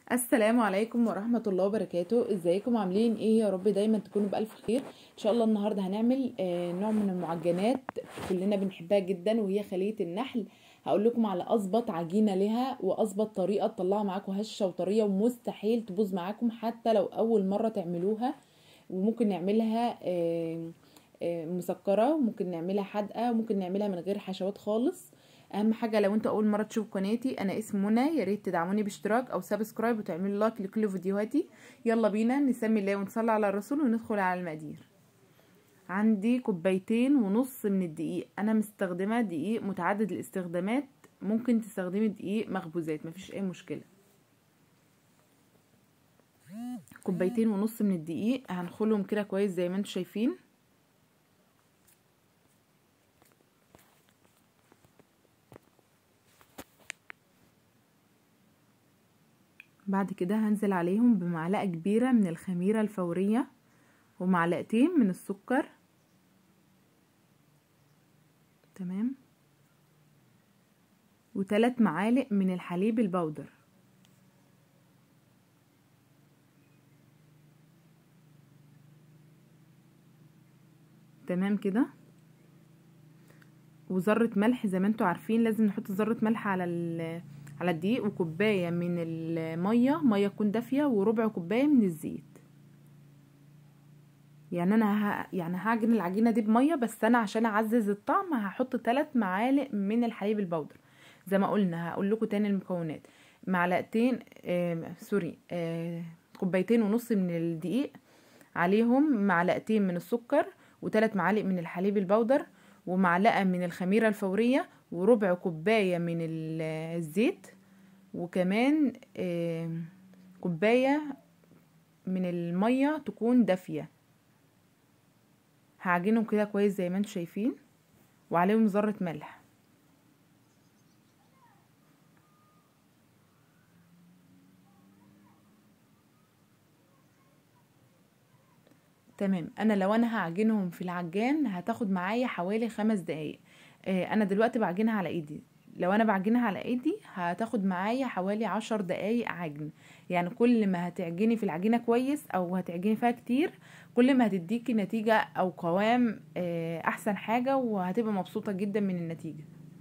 السلام عليكم ورحمة الله وبركاته ازيكم عاملين ايه يا رب دايما تكونوا بألف خير ان شاء الله النهاردة هنعمل آه، نوع من المعجنات كلنا بنحبها جدا وهي خلية النحل هقول لكم على اظبط عجينة لها واظبط طريقة تطلعها معاكم هشة وطرية ومستحيل تبوظ معاكم حتى لو اول مرة تعملوها وممكن نعملها آه، آه، مسكرة وممكن نعملها حادقة وممكن نعملها من غير حشوات خالص اهم حاجه لو انتوا اول مره تشوفوا قناتي انا اسمي منى يا ريت تدعموني باشتراك او سبسكرايب وتعملوا لايك لكل فيديوهاتي يلا بينا نسمي الله ونصلي على الرسول وندخل على المقادير عندي كوبايتين ونص من الدقيق انا مستخدمه دقيق متعدد الاستخدامات ممكن تستخدمي دقيق مخبوزات مفيش اي مشكله كوبايتين ونص من الدقيق هنخلهم كده كويس زي ما انتوا شايفين بعد كده هنزل عليهم بمعلقة كبيرة من الخميرة الفورية ومعلقتين من السكر تمام وثلاث معالق من الحليب البودر تمام كده وذرة ملح زي ما انتوا عارفين لازم نحط ذرة ملح على على الدقيق وكوبايه من الميه ميه تكون دافيه وربع كوبايه من الزيت يعني انا ه... يعني هعجن العجينه دي بميه بس انا عشان اعزز الطعم هحط 3 معالق من الحليب البودر زي ما قلنا هقول لكم تاني المكونات معلقتين آه... سوري آه... كوبايتين ونص من الدقيق عليهم معلقتين من السكر وثلاث معالق من الحليب البودر ومعلقه من الخميره الفوريه وربع كوباية من الزيت وكمان كوباية من المية تكون دافية هعجنهم كده كويس زي ما انتم شايفين وعليهم ذرة ملح تمام انا لو انا هعجنهم في العجان هتاخد معايا حوالي خمس دقايق انا دلوقتي بعجنها على ايدي لو انا بعجنها على ايدي هتاخد معايا حوالي عشر دقايق عجن يعني كل ما هتعجني في العجينة كويس او هتعجني فيها كتير كل ما هتديكي نتيجة او قوام احسن حاجة وهتبقى مبسوطة جدا من النتيجة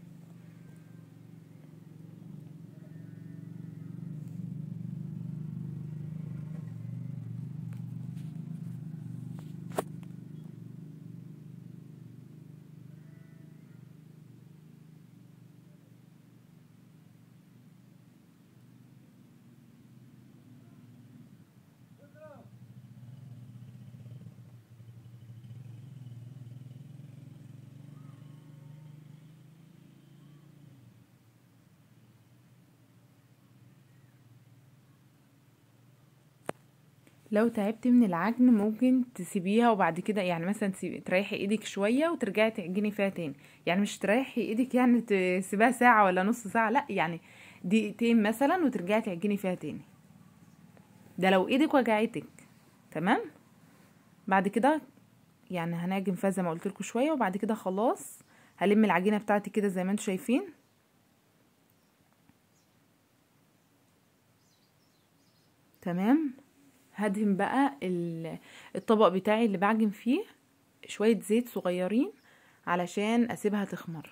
لو تعبتي من العجن ممكن تسيبيها وبعد كده يعني مثلا تريحي ايدك شويه وترجعي تعجني فيها تاني يعني مش تريحي ايدك يعني تسيبها ساعه ولا نص ساعه لا يعني دقيقتين مثلا وترجعي تعجني فيها تاني ده لو ايدك وجعتك تمام بعد كده يعني هنعجن فيها زي ما قلت لكم شويه وبعد كده خلاص هلم العجينه بتاعتي كده زي ما انتم شايفين تمام هدهن بقى الطبق بتاعي اللي بعجن فيه شوية زيت صغيرين علشان اسيبها تخمر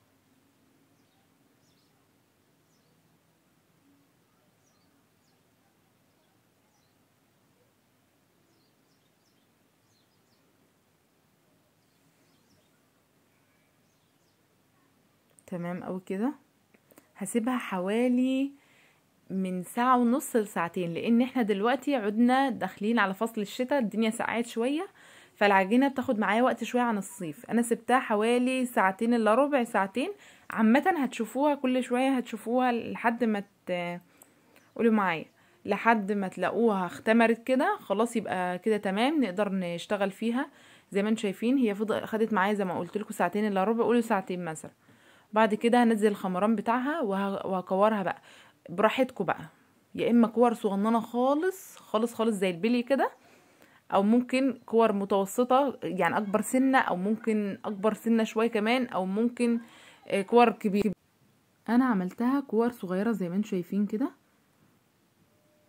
تمام اوي كده هسيبها حوالي من ساعة ونص لساعتين لان احنا دلوقتي عدنا داخلين على فصل الشتاء الدنيا سقعت شوية فالعجينة بتاخد معايا وقت شوية عن الصيف انا سبتها حوالي ساعتين الا ربع ساعتين عامة هتشوفوها كل شوية هتشوفوها لحد ما قولوا معايا لحد ما تلاقوها اختمرت كده خلاص يبقى كده تمام نقدر نشتغل فيها زي ما انتم شايفين هي فضل خدت معايا زي ما قلت لكم ساعتين الا ربع قولوا ساعتين مثلا بعد كده هنزل الخمران بتاعها وهكورها بقى براحتكم بقى يا اما كور صغننه خالص خالص خالص زي البلي كده او ممكن كور متوسطه يعني اكبر سنه او ممكن اكبر سنه شويه كمان او ممكن كور كبيره انا عملتها كور صغيره زي ما انتم شايفين كده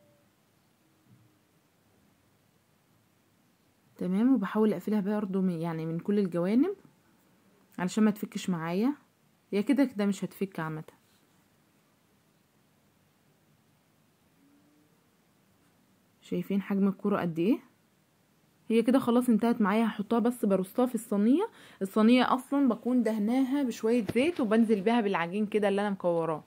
تمام وبحاول اقفلها برضو من يعني من كل الجوانب علشان ما تفكش معايا هي كده كده مش هتفك عامه شايفين حجم الكرة قد ايه هي كده خلاص انتهت معايا هحطها بس برصها في الصينيه الصينيه اصلا بكون دهناها بشويه زيت وبنزل بيها بالعجين كده اللي انا مكوراه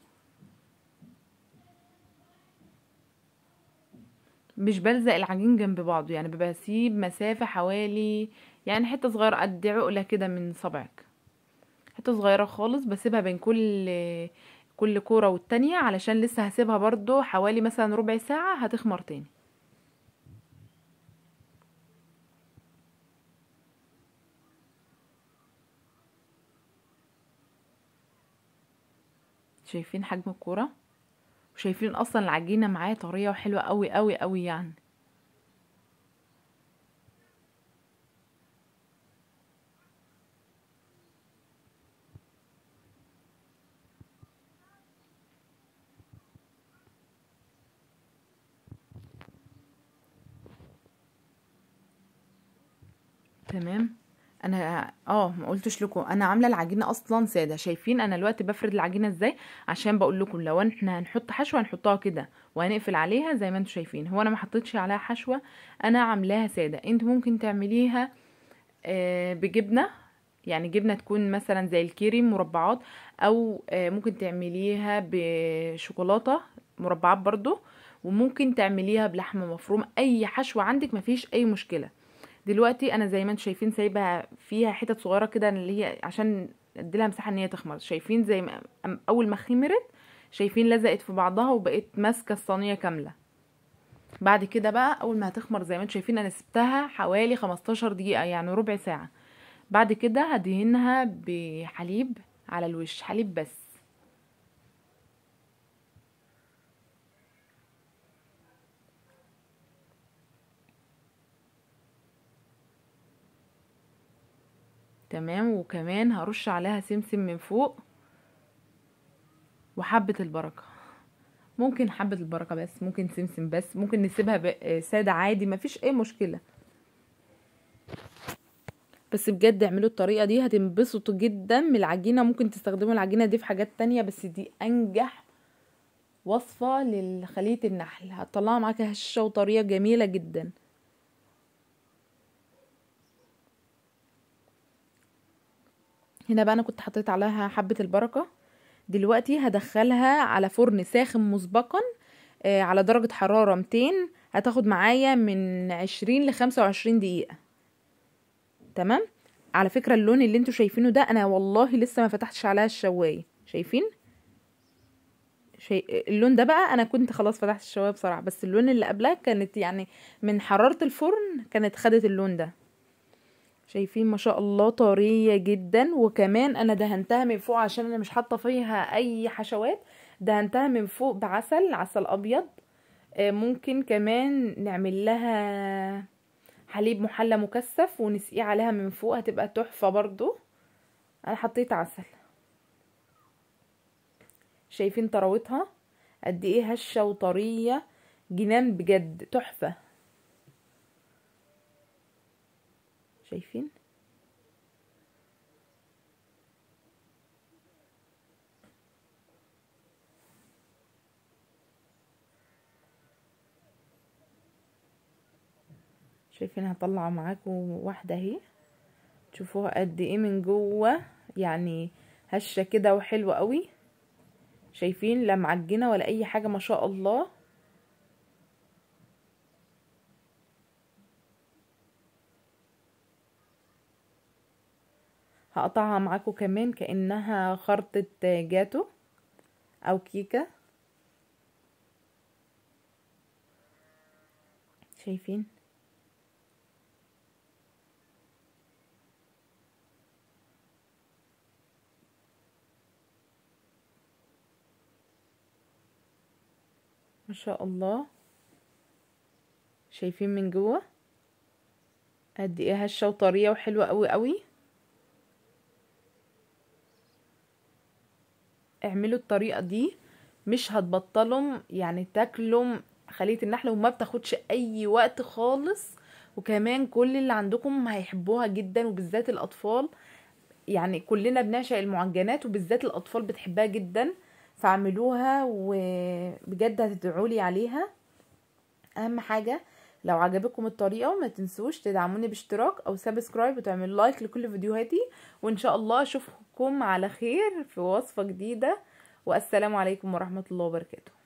مش بلزق العجين جنب بعضه يعني بسيب مسافه حوالي يعني حته صغيره قد عقله كده من صبعك حته صغيره خالص بسيبها بين كل كل كوره والتانية علشان لسه هسيبها برضو حوالي مثلا ربع ساعه هتخمر تاني شايفين حجم الكوره وشايفين اصلا العجينه معايا طريه وحلوه قوي قوي قوي يعني تمام انا اه ما قلتش لكم انا عامله العجينه اصلا ساده شايفين انا دلوقتي بفرد العجينه ازاي عشان بقول لكم لو احنا هنحط حشوه هنحطها كده وهنقفل عليها زي ما انتم شايفين هو انا ما حطيتش عليها حشوه انا عاملاها ساده انت ممكن تعمليها آه بجبنه يعني جبنه تكون مثلا زي الكيري مربعات او آه ممكن تعمليها بشوكولاته مربعات برضو وممكن تعمليها بلحمه مفروم اي حشوه عندك مفيش اي مشكله دلوقتي انا زي ما انتم شايفين سايبه فيها حتت صغيره كده اللي هي عشان اديلها مساحه ان هي تخمر شايفين زي ما اول ما خمرت شايفين لزقت في بعضها وبقت ماسكه الصينيه كامله بعد كده بقى اول ما هتخمر زي ما انتم شايفين انا سبتها حوالي 15 دقيقه يعني ربع ساعه بعد كده هدهنها بحليب على الوش حليب بس تمام وكمان هرش عليها سمسم من فوق وحبة البركة ممكن حبة البركة بس ممكن سمسم بس ممكن نسيبها سادة عادي مفيش اي مشكلة بس بجد اعملوا الطريقة دي هتنبسطوا جدا من العجينة ممكن تستخدموا العجينة دي في حاجات تانية بس دي انجح وصفة لخلية النحل هتطلعها معاكي هشة وطريقة جميلة جدا هنا بقى انا كنت حطيت عليها حبة البركة دلوقتي هدخلها على فرن ساخن مسبقا آه على درجة حرارة 200 هتاخد معايا من 20 ل 25 دقيقة تمام على فكرة اللون اللي انتوا شايفينه ده انا والله لسه ما فتحتش عليها الشواية شايفين شي... اللون ده بقى انا كنت خلاص فتحت الشوايه بصراحه بس اللون اللي قبلها كانت يعني من حراره الفرن كانت خدت اللون ده شايفين ما شاء الله طريه جدا وكمان انا دهنتها من فوق عشان انا مش حاطه فيها اي حشوات دهنتها من فوق بعسل عسل ابيض ممكن كمان نعمل لها حليب محلى مكثف ونسقيه عليها من فوق هتبقى تحفه برضو انا حطيت عسل شايفين طراوتها قد ايه هشه وطريه جنان بجد تحفه شايفين شايفين هطلع معاكم واحده اهي تشوفوها قد ايه من جوه يعني هشه كده وحلوه قوي شايفين لا معجنه ولا اي حاجه ما شاء الله هقطعها معاكم كمان كانها خرطه جاتو او كيكه شايفين ما شاء الله شايفين من جوه قد ايه هشه وطريه وحلوه قوي قوي اعملوا الطريقه دي مش هتبطلوا يعني تاكلوا خليه النحل وما بتاخدش اي وقت خالص وكمان كل اللي عندكم هيحبوها جدا وبالذات الاطفال يعني كلنا بنعشق المعجنات وبالذات الاطفال بتحبها جدا فاعملوها وبجد هتدعولي عليها اهم حاجه لو عجبكم الطريقه ما تنسوش تدعموني باشتراك او سبسكرايب وتعملوا لايك لكل فيديوهاتي وان شاء الله اشوفكم على خير في وصفه جديده والسلام عليكم ورحمه الله وبركاته